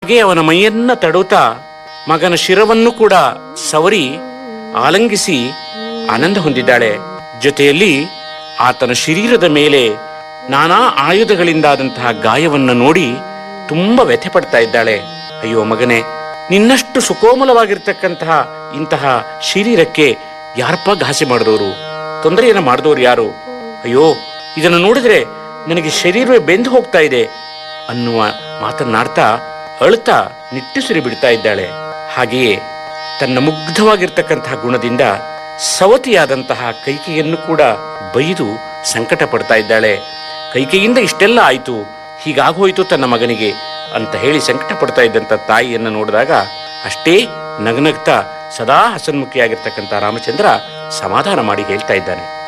ಹಾಗೆ ಅವನ ಮೈಯನ್ನ ತಡುತ್ತಾ ಮಗನ ಶಿರವನ್ನು ಕೂಡ ಸವರಿ ಆಲಂಗಿಸಿ ಆನಂದ ಹೊಂದಿದ್ದಾಳೆ ಜೊತೆಯಲ್ಲಿ ಆತನ ಶರೀರದ ಮೇಲೆ ನಾನಾ ಆಯುಧಗಳಿಂದಾದಂತಹ ಗಾಯವನ್ನು ನೋಡಿ ತುಂಬಾ ವ್ಯಥೆ ಪಡ್ತಾ ಇದ್ದಾಳೆ ಅಯ್ಯೋ ಮಗನೇ ನಿನ್ನಷ್ಟು ಸುಕೋಮಲವಾಗಿರ್ತಕ್ಕಂತಹ ಇಂತಹ ಶರೀರಕ್ಕೆ ಯಾರಪ್ಪ ಘಾಸಿ ಮಾಡಿದವರು ತೊಂದರೆಯನ್ನ ಮಾಡಿದವರು ಯಾರು ಅಯ್ಯೋ ಇದನ್ನು ನೋಡಿದ್ರೆ ನನಗೆ ಶರೀರವೇ ಬೆಂದು ಹೋಗ್ತಾ ಇದೆ ಅನ್ನುವ ಮಾತನ್ನಾಡ್ತಾ ಅಳುತ್ತಾ ನಿಟ್ಟುಸಿರಿ ಬಿಡ್ತಾ ಇದ್ದಾಳೆ ಹಾಗೆಯೇ ತನ್ನ ಮುಗ್ಧವಾಗಿರ್ತಕ್ಕಂತಹ ಗುಣದಿಂದ ಸವತಿಯಾದಂತಹ ಕೈಕೆಯನ್ನು ಕೂಡ ಬೈದು ಸಂಕಟ ಪಡ್ತಾ ಇದ್ದಾಳೆ ಕೈಕೆಯಿಂದ ಇಷ್ಟೆಲ್ಲ ಆಯಿತು ಹೀಗಾಗೋಯ್ತು ತನ್ನ ಮಗನಿಗೆ ಅಂತ ಹೇಳಿ ಸಂಕಟ ಪಡ್ತಾ ಇದ್ದಂಥ ತಾಯಿಯನ್ನು ನೋಡಿದಾಗ ಅಷ್ಟೇ ನಗನಗ್ತಾ ಸದಾ ಹಸನ್ಮುಖಿಯಾಗಿರ್ತಕ್ಕಂಥ ರಾಮಚಂದ್ರ ಸಮಾಧಾನ ಮಾಡಿ ಹೇಳ್ತಾ ಇದ್ದಾನೆ